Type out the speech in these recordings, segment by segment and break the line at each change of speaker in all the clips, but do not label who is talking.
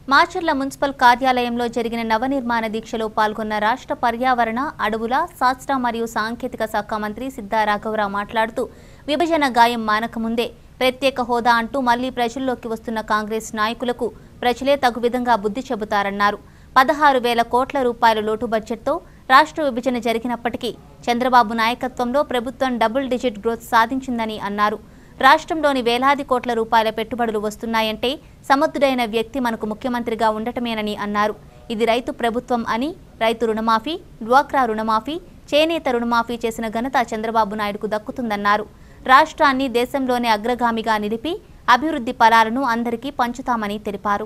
Macherla municipal కార్యాలయంలో జరిగిన నవనిర్మాణ దీక్షలో పాల్గొన్న రాష్ట్ర పర్యావరణ అడవుల శాస్త్ర మరియు సాంకేతిక శాఖ మంత్రి సిద్ధా రాఘవరావు మాట్లాడుతూ విభజన గాయం మానకముందే ప్రత్యేక హోదా అంటూ మళ్లీ ప్రజల్లోకి వస్తున్న కాంగ్రెస్ నాయకులకు ప్రజలే తగు విధంగా బుద్ధి చెబుతారన్నారు పదహారు వేల కోట్ల రూపాయల లోటు బడ్జెట్తో రాష్ట్ర విభజన జరిగినప్పటికీ చంద్రబాబు నాయకత్వంలో ప్రభుత్వం డబుల్ డిజిట్ గ్రోత్ సాధించిందని అన్నారు రాష్ట్రంలోని వేలాది కోట్ల రూపాయల పెట్టుబడులు వస్తున్నాయంటే సమర్థుడైన వ్యక్తి మనకు ముఖ్యమంత్రిగా ఉండటమేనని అన్నారు ఇది రైతు ప్రభుత్వం అని రైతు రుణమాఫీ డ్వాక్రా రుణమాఫీ చేనేత రుణమాఫీ చేసిన ఘనత చంద్రబాబు నాయుడుకు దక్కుతుందన్నారు రాష్ట్రాన్ని దేశంలోనే అగ్రగామిగా నిలిపి అభివృద్ధి ఫలాలను అందరికీ పంచుతామని తెలిపారు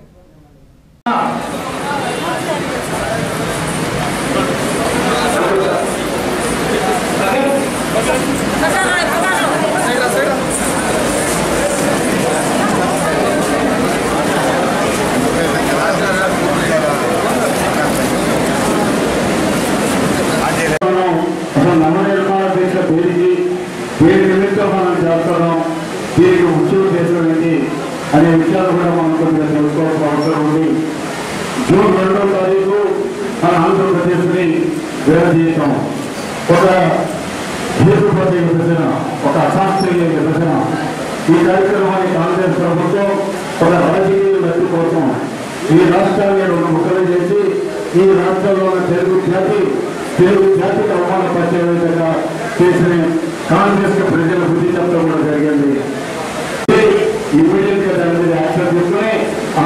మనం అసలు నవనిర్మాణ దీక్ష పేరుకి దేని నిమిత్తం మనం చేస్తున్నాం దీనికి ముఖ్య ఉద్దేశం ఏంటి అనే విషయాలు కూడా మనం కొద్దిగా తెలుసుకోవాల్సిన అవసరం ఉంది జూన్ రెండవ తారీఖు మన ఆంధ్రప్రదేశ్ని విడదీయటం ఒక హేతుపతి విభజన ఒక అశాస్త్రీయ విభజన ఈ కార్యక్రమాన్ని కాంగ్రెస్ ప్రభుత్వం ఒక రాజకీయ లబ్ధి కోసం ఈ రాష్ట్రాన్ని రెండు ముక్కలు చేసి ఈ రాష్ట్రంలో ఉన్న తెలుగు జాతి తెలుగు జాతికి అవమానపరిచే విధంగా చేసిన కాంగ్రెస్ కు ప్రజల బుద్ధి చెప్పడం కూడా జరిగింది ఇమీడియట్ గా దాని మీద యాక్షన్ తీసుకుని ఆ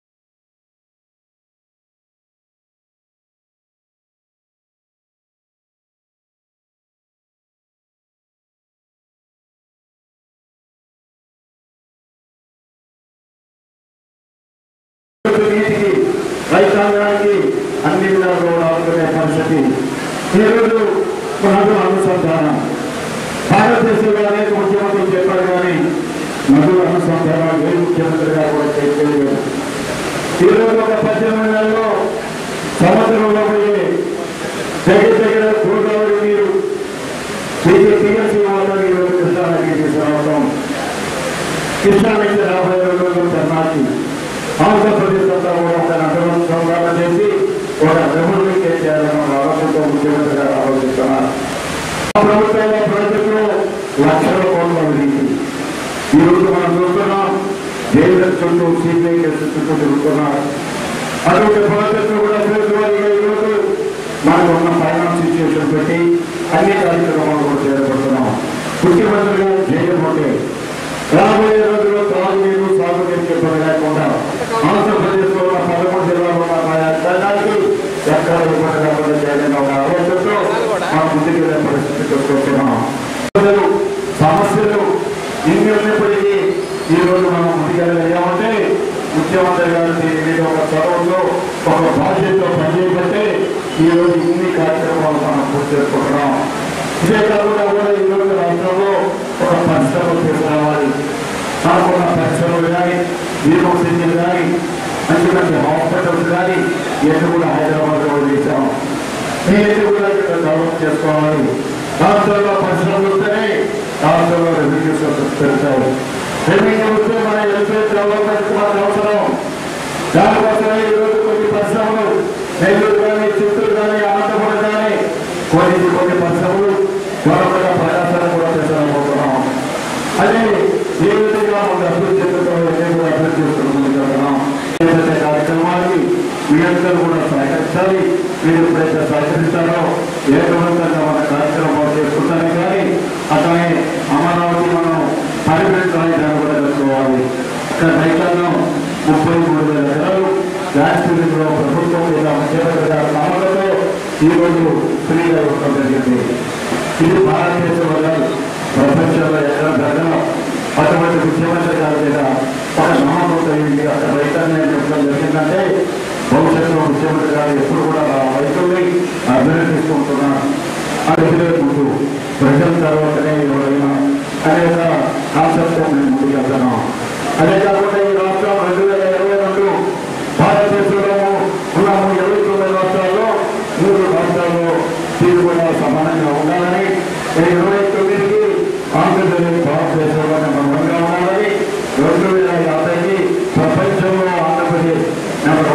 నీతికి రైతాంగానికి అన్ని విధాలుగా ఆదుకునే పరిస్థితి ఈరోజు మనకు అనుసంధానం భారతదేశంలో అనేక ముఖ్యమంత్రులు చెప్పారు కానీ మధు అనుసంధానం ఏ ముఖ్యమంత్రిగా కూడా చేయలేదు ఈరోజు ఒక పద్దెనిమిది నెలల్లో సముద్రంలో పోయి దగ్గర దగ్గర గోదావరి నీరు టీఎస్సీ వాళ్ళని ఈరోజు కృష్ణానదికి తీసుకురావడం కృష్ణా నుంచి రాబోయే రోజుల్లో తెల్లారి ఆంధ్రప్రదేశ్ అంతా కూడా ఒక నగరం సంధాన చేసి ఒక రెవల్యూట్ చేయాలని ఒక ఆలోచనతో ముఖ్యమంత్రి గారు ఆలోచిస్తున్నారు ఆ ప్రభుత్వాల ప్రాజెక్టులో లక్షల కోట్ల అవినీతి ఈ రోజు మనం చూస్తున్నాం జైలు చుట్టూ సిబిఐ కేసు చుట్టూ తిరుగుతున్నారు అటువంటి ప్రాజెక్టులు కూడా ఫిబ్రవరిగా ఈరోజు మనకు ఉన్న ఫైనాన్స్ సిచ్యువేషన్ పెట్టి అన్ని కార్యక్రమాలు కూడా చేపడుతున్నాం ముఖ్యమంత్రి గారు చేయకపోతే రాబోయే రోజుల్లో త్రాగునీరు సాగునీరు ఇబ్బంది లేకుండా ఆంధ్రప్రదేశ్ లో ఉన్న పదమూడు జిల్లాలో ఉన్న ఆయా జిల్లాలకు ఎక్కడ ఇబ్బంది లేకుండా చేయాలని ఒక ఆలోచనతో మా ముందుకు వెళ్ళే పరిస్థితి తీసుకొస్తున్నాం ప్రజలు, సమస్యలు ఇన్ని ఉన్నప్పటికీ ఈ రోజు మనం ముందుకెళ్ళగలిగామంటే ముఖ్యమంత్రి గారు దీని మీద ఒక చొరవతో ఒక బాధ్యతతో పనిచేయబట్టే ఈ రోజు ఇన్ని కార్యక్రమాలు మనం పూర్తి చేసుకుంటున్నాం ఇదే కాకుండా కూడా ఈ రోజు రాష్ట్రంలో ఒక పరిశ్రమలు తీసుకురావాలి మనకున్న పరిశ్రమలు కానీ యూనివర్సిటీలు కానీ మంచి మంచి హాస్పిటల్స్ కానీ ఇవన్నీ కూడా హైదరాబాద్ లో చేశాం ఇవన్నీ కూడా ఇక్కడ డెవలప్ చేసుకోవాలి రాష్ట్రంలో పరిశ్రమలు వస్తేనే రాష్ట్రంలో రెవెన్యూ సోర్సెస్ పెరుగుతాయి రెవెన్యూ వస్తే మన ఎల్పేజ్ డెవలప్మెంట్ మనకు అవసరం దానికోసమే ఈరోజు కొన్ని పరిశ్రమలు నెల్లూరు కానీ చిత్తూరు కానీ అనంతపురం కానీ కొన్ని కొన్ని పరిశ్రమలు త్వరగా ప్రయాసాలు కూడా చేసాలనుకుంటున్నాం అదే ఏ విధంగా మనం అభివృద్ధి చెందుతాం ఏ కూడా అభివృద్ధి చేసుకుంటున్నాం ఏదైతే కార్యక్రమానికి మీరందరూ కూడా సహకరించాలి మీరు ఎప్పుడైతే సహకరిస్తారో ఏకవంతంగా మన కార్యక్రమాలు చేసుకుంటానే కానీ అతనే అమరావతి మనం హైబ్రిడ్ రాజధాని కూడా తెలుసుకోవాలి ఇక్కడ రైతాంగం ముప్పై మూడు వేల ఎకరాలు రాష్ట్రంలో ప్రభుత్వం మీద ముఖ్యమంత్రి గారి నమ్మకంతో ఈ రోజు ఫ్రీగా ఇవ్వడం జరిగింది ఇది భారతదేశంలో కాదు, ప్రపంచంలో ఎక్కడ జరగడం అటువంటి ముఖ్యమంత్రి గారి మీద ఒక నమ్మకంతో ఇది అక్కడ రైతాంగం చెప్పడం జరిగిందంటే భవిష్యత్తులో ముఖ్యమంత్రి గారు ఎప్పుడు కూడా ఆ రైతుల్ని అభినందిస్తుంటున్నారు అడిగితే ముందు ప్రజల తర్వాతనే ఎవరైనా అనేక కాన్సెప్ట్ మేము ముందుకు వెళ్తున్నాం అదే కాకుండా ఈ రాష్ట్రం రెండు వేల ఇరవై రెండు భారతదేశంలో ఉన్న ఇరవై తొమ్మిది రాష్ట్రాల్లో మూడు రాష్ట్రాల్లో తీరు కూడా సమానంగా ఉండాలని ఈ ఇరవై తొమ్మిదికి ఆంధ్రప్రదేశ్ భారతదేశంలోనే మనంగా ఉండాలని రెండు వేల యాభైకి ప్రపంచంలో ఆంధ్రప్రదేశ్ నెంబర్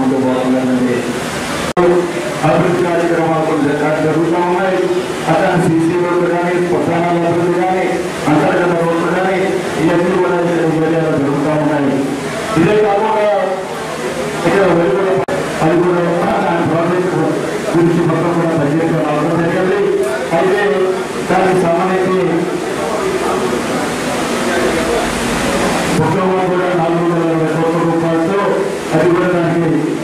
ముందు పోతుందండి అభివృద్ధి కార్యక్రమాలు కొన్ని రకాలు జరుగుతూ ఉన్నాయి అతను సీసీ రోడ్లు కానీ ప్రధానాల అభివృద్ధి కానీ అంతర్గత రోడ్లు కానీ ఇవన్నీ కూడా ఇక్కడ ఈ ఏరియాలో జరుగుతూ ఉన్నాయి ఇదే కాకుండా ఇక్కడ వెలుగుల అది కూడా దాని ప్రాజెక్టు గురించి మొత్తం కూడా బడ్జెట్ రావడం జరిగింది అయితే దానికి సంబంధించి ఉద్యోగం కూడా నాలుగు వందల ఇరవై కోట్ల రూపాయలతో అది కూడా దానికి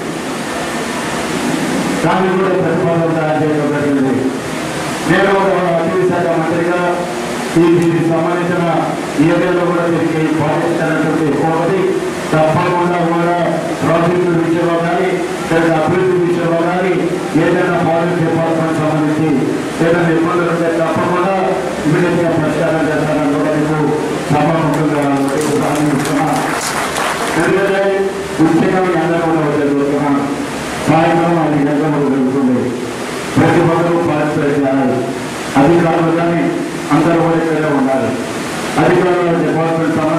దాన్ని కూడా ప్రతిపాదన తయారు చేయడం జరిగింది నేను ఒక అటవీ శాఖ మంత్రిగా ఈ దీనికి సంబంధించిన ఏరియాలో కూడా దీనికి పాటించినటువంటి ఒకటి తప్పకుండా కూడా ప్రాజెక్టు విషయంలో కానీ లేదా అభివృద్ధి విషయంలో కానీ ఏదైనా ప్రాజెక్ట్ డిపార్ట్మెంట్ సంబంధించి ఏదైనా ఇబ్బందులు ఉంటే తప్పకుండా ఇమీడియట్ గా పరిష్కారం చేస్తానని కూడా మీకు సభాముఖంగా హామీ ఇస్తున్నా ఎందుకంటే ముఖ్యంగా మీ అందరూ కూడా వదిలేస్తున్నాను సాయంత్రం ఐదు గంటలకు జరుగుతుంది ప్రతి ఒక్కరూ పార్టిసిపేట్ అధికారులు కానీ అందరూ కూడా ఇక్కడే ఉండాలి అధికారుల డిపార్ట్మెంట్ సంబంధించి